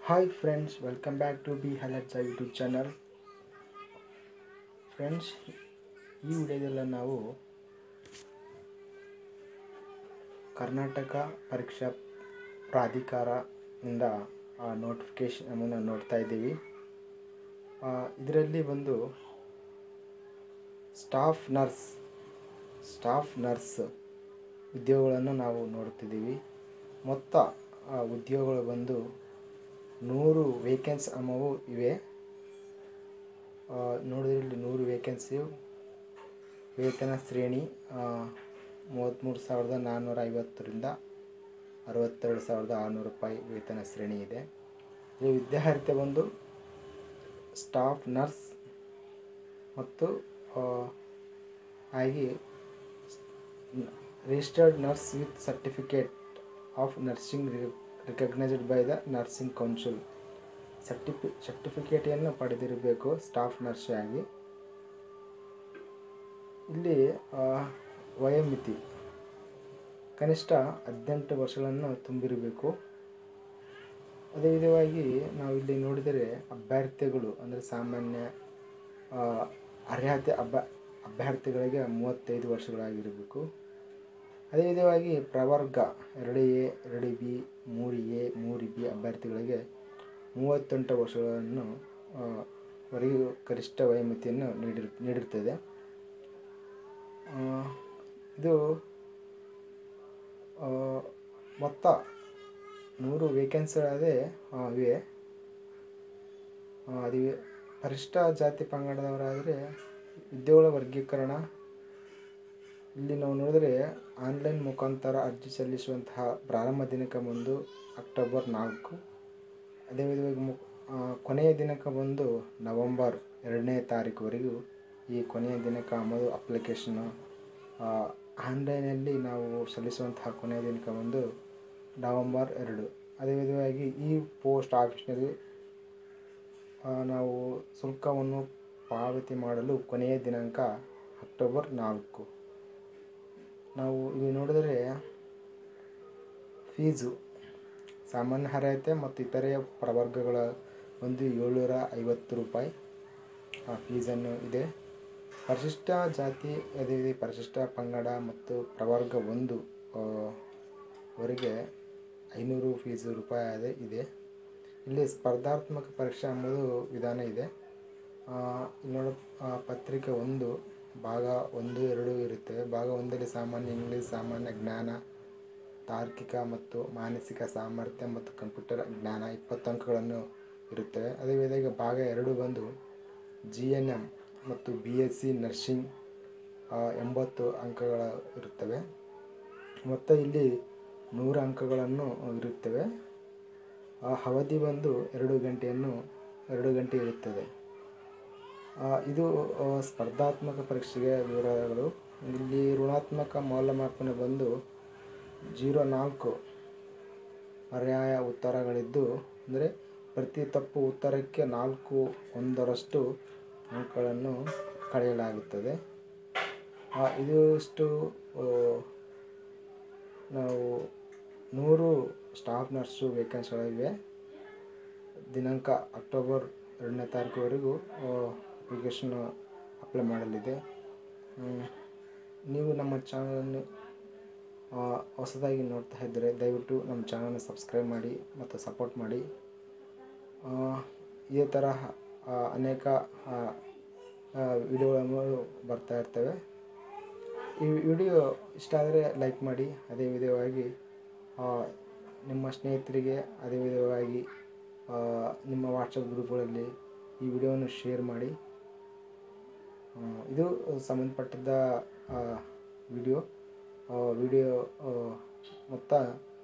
Hi friends welcome back to B ಹಲಟ್ಸ YouTube channel friends ಈ ವಿಡಿಯೋದಲ್ಲಿ ನಾವು ಕರ್ನಾಟಕ ಪರೀಕ್ಷಾ ಪ್ರಾಧಿಕಾರದಿಂದ ನೋಟಿಫಿಕೇಶನನ್ನು ನೋಡ್ತಾ ಇದ್ದೀವಿ ಇದರಲ್ಲಿ ಒಂದು ಸ್ಟಾಫ್ ನರ್ಸ್ ಸ್ಟಾಫ್ ನರ್ಸ್ ಉದ್ಯೋಗಗಳನ್ನು ನಾವು ನೋಡ್ತಿದ್ದೀವಿ ಮೊತ್ತ ಆ, ಉದ್ಯೋಗಗಳು ಬಂದು ನೂರು ವೇಕೆನ್ಸ್ ಅಮವು ಇವೆ ಆ, ನೋಡಿದ್ರೆ ಇಲ್ಲಿ ನೂರು ವೇಕೆನ್ಸಿಯು ವೇತನ ಶ್ರೇಣಿ ಆ, ಮೂವತ್ತ್ಮೂರು ಸಾವಿರದ ನಾನ್ನೂರ ಐವತ್ತರಿಂದ ಅರವತ್ತೆರಡು ಸಾವಿರದ ಆರುನೂರು ರೂಪಾಯಿ ವೇತನ ಶ್ರೇಣಿ ಇದೆ ಈ ವಿದ್ಯಾರ್ಥಿ ಬಂದು ಸ್ಟಾಫ್ ನರ್ಸ್ ಮತ್ತು ಆ, ಹಾಗೆ registered nurse with certificate of nursing recognised by the nursing council ಸರ್ಟಿಫಿ ಸರ್ಟಿಫಿಕೇಟನ್ನು ಪಡೆದಿರಬೇಕು ಸ್ಟಾಫ್ ನರ್ಸ್ ಆಗಿ ಇಲ್ಲಿ ಆ, ವಯೋಮಿತಿ ಕನಿಷ್ಠ ಹದಿನೆಂಟು ವರ್ಷಗಳನ್ನು ತುಂಬಿರಬೇಕು ಅದೇ ವಿಧವಾಗಿ ನಾವು ಇಲ್ಲಿ ನೋಡಿದರೆ ಅಭ್ಯರ್ಥಿಗಳು ಅಂದರೆ ಸಾಮಾನ್ಯ ಆ, ಅರ್ಹತೆ ಅಭ ಅಭ್ಯರ್ಥಿಗಳಿಗೆ ಮೂವತ್ತೈದು ವರ್ಷಗಳಾಗಿರಬೇಕು ಅದೇ ವಿಧವಾಗಿ ಪ್ರವರ್ಗ ಎರಡು ಎ ಎರಡು ಬಿ ಮೂರು ಎ ಮೂರು ಬಿ ಅಭ್ಯರ್ಥಿಗಳಿಗೆ ಮೂವತ್ತೆಂಟು ವರ್ಷಗಳನ್ನು ಆ, ವರೆಗೂ ಗರಿಷ್ಠ ವಯೋಮಿತಿಯನ್ನು ನೀಡಿರ್ ನೀಡಿರುತ್ತದೆ ಆ, ಇದು ಆ, ಮೊತ್ತ ನೂರು ವೇಕೆನ್ಸಿಗಳದೇ ಆ, ಇವೆ ಆ, ಅದು ಪರಿಷ್ಠ ಜಾತಿ ಪಂಗಡದವರಾದರೆ ಉದ್ಯೋಗಗಳ ವರ್ಗೀಕರಣ ಇಲ್ಲಿ ನಾವು ನೋಡಿದರೆ ಆನ್ಲೈನ್ ಮುಖಾಂತರ ಅರ್ಜಿ ಸಲ್ಲಿಸುವಂತಹ ಪ್ರಾರಂಭ ದಿನಾಂಕ ಬಂದು ಅಕ್ಟೋಬರ್ ನಾಲ್ಕು ಅದೇ ವಿಧವಾಗಿ ಮು ಆ, ಕೊನೆಯ ದಿನಾಂಕ ಬಂದು ನವಂಬರ್ ಎರಡನೇ ತಾರೀಕುವರೆಗೂ ಈ ಕೊನೆಯ ದಿನಾಂಕ ಆಮದು ಅಪ್ಲಿಕೇಶನ್ನು ಆನ್ಲೈನಲ್ಲಿ ನಾವು ಸಲ್ಲಿಸುವಂತಹ ಕೊನೆಯ ದಿನಾಂಕ ಬಂದು ನವಂಬರ್ ಎರಡು ಅದೇ ವಿಧವಾಗಿ ಈ ಪೋಸ್ಟ್ ಆಫೀಸ್ನಲ್ಲಿ ಆ, ನಾವು ಶುಲ್ಕವನ್ನು ಪಾವತಿ ಮಾಡಲು ಕೊನೆಯ ದಿನಾಂಕ ಅಕ್ಟೋಬರ್ ನಾಲ್ಕು ನಾವು ಇಲ್ಲಿ ನೋಡಿದರೆ ಫೀಸು ಸಾಮಾನ್ಯ ಅರ್ಹತೆ ಮತ್ತು ಇತರೆ ಪ್ರವರ್ಗಗಳ ಒಂದು ಏಳ್ನೂರ ಐವತ್ತು ರೂಪಾಯಿ ಆ ಫೀಸನ್ನು ಇದೆ ಪರಿಶಿಷ್ಟ ಜಾತಿ ಅದೇ ರೀತಿ ಪರಿಶಿಷ್ಟ ಪಂಗಡ ಮತ್ತು ಪ್ರವರ್ಗ ಒಂದು ಆ, ವರೆಗೆ ಐನೂರು ಫೀಸು ರೂಪಾಯಿ ಅದೇ ಇದೆ ಇಲ್ಲಿ ಸ್ಪರ್ಧಾತ್ಮಕ ಪರೀಕ್ಷೆ ಎಂಬುದು ವಿಧಾನ ಇದೆ ಆ, ಇಲ್ಲಿ ನೋಡ ಆ, ಪತ್ರಿಕೆ ಒಂದು ಭಾಗ ಒಂದು ಎರಡು ಇರುತ್ತವೆ ಭಾಗ ಒಂದರಲ್ಲಿ ಸಾಮಾನ್ಯ ಇಂಗ್ಲೀಷ್ ಸಾಮಾನ್ಯ ಜ್ಞಾನ ತಾರ್ಕಿಕ ಮತ್ತು ಮಾನಸಿಕ ಸಾಮರ್ಥ್ಯ ಮತ್ತು ಕಂಪ್ಯೂಟರ್ ಜ್ಞಾನ ಇಪ್ಪತ್ತು ಅಂಕಗಳನ್ನು ಇರುತ್ತವೆ ಅದೇ ವಿಧವಾಗಿ ಭಾಗ ಎರಡು ಬಂದು ಜಿ ಎನ್ ಎಮ್ ಮತ್ತು ಬಿ ಎಸ್ ಸಿ ನರ್ಸಿಂಗ್ ಆ, ಎಂಬತ್ತು ಅಂಕಗಳ ಇರುತ್ತವೆ ಮತ್ತು ಇಲ್ಲಿ ನೂರು ಅಂಕಗಳನ್ನು ಇರುತ್ತವೆ ಆ ಅವಧಿ ಬಂದು ಎರಡು ಗಂಟೆಯನ್ನು ಎರಡು ಗಂಟೆ ಇರುತ್ತದೆ ಆ, ಇದು ಆ, ಸ್ಪರ್ಧಾತ್ಮಕ ಪರೀಕ್ಷೆಗೆ ವಿವರಗಳು ಇಲ್ಲಿ ಋಣಾತ್ಮಕ ಮೌಲ್ಯಮಾಪನ ಬಂದು ಜೀರೋ ನಾಲ್ಕು ಪರ್ಯಾಯ ಉತ್ತರಗಳಿದ್ದು ಅಂದರೆ ಪ್ರತಿ ತಪ್ಪು ಉತ್ತರಕ್ಕೆ ನಾಲ್ಕು ಒಂದರಷ್ಟು ಅಂಕಗಳನ್ನು ಕಳೆಯಲಾಗುತ್ತದೆ ಆ, ಇದಿಷ್ಟು ಆ, ನಾವು ನೂರು ಸ್ಟಾಫ್ ನರ್ಸು ವೇಕೆನ್ಸಿಗಳಿವೆ ದಿನಾಂಕ ಅಕ್ಟೋಬರ್ ಎರಡನೇ ತಾರೀಕುವರೆಗೂ ಅಪ್ಲಿಕೇಶನ್ ಅಪ್ಲೈ ಮಾಡಲಿದೆ ಹ್ಮ್. ನೀವು ನಮ್ಮ ಚಾನಲನ್ನು ಆ, ಹೊಸದಾಗಿ ನೋಡ್ತಾ ಇದ್ದರೆ ದಯವಿಟ್ಟು ನಮ್ಮ ಚಾನಲ್ನ ಸಬ್ಸ್ಕ್ರೈಬ್ ಮಾಡಿ ಮತ್ತು ಸಪೋರ್ಟ್ ಮಾಡಿ ಆ, ಇದೇ ತರಹ ಆ, ಅನೇಕ ವಿಡಿಯೋಗಳು ಬರ್ತಾ ಇರ್ತವೆ ಈ ವಿಡಿಯೋ ಇಷ್ಟ ಆದರೆ ಲೈಕ್ ಮಾಡಿ ಅದೇ ವಿಧವಾಗಿ ಆ, ನಿಮ್ಮ ಸ್ನೇಹಿತರಿಗೆ ಅದೇ ವಿಧವಾಗಿ ಆ, ನಿಮ್ಮ ವಾಟ್ಸಪ್ ಗ್ರೂಪ್ಗಳಲ್ಲಿ ಈ ವಿಡಿಯೋವನ್ನು ಶೇರ್ ಮಾಡಿ ಆ, ಇದು ಸಂಬಂಧಪಟ್ಟಿದ್ದ ವಿಡಿಯೋ ವಿಡಿಯೋ ಮೊತ್ತ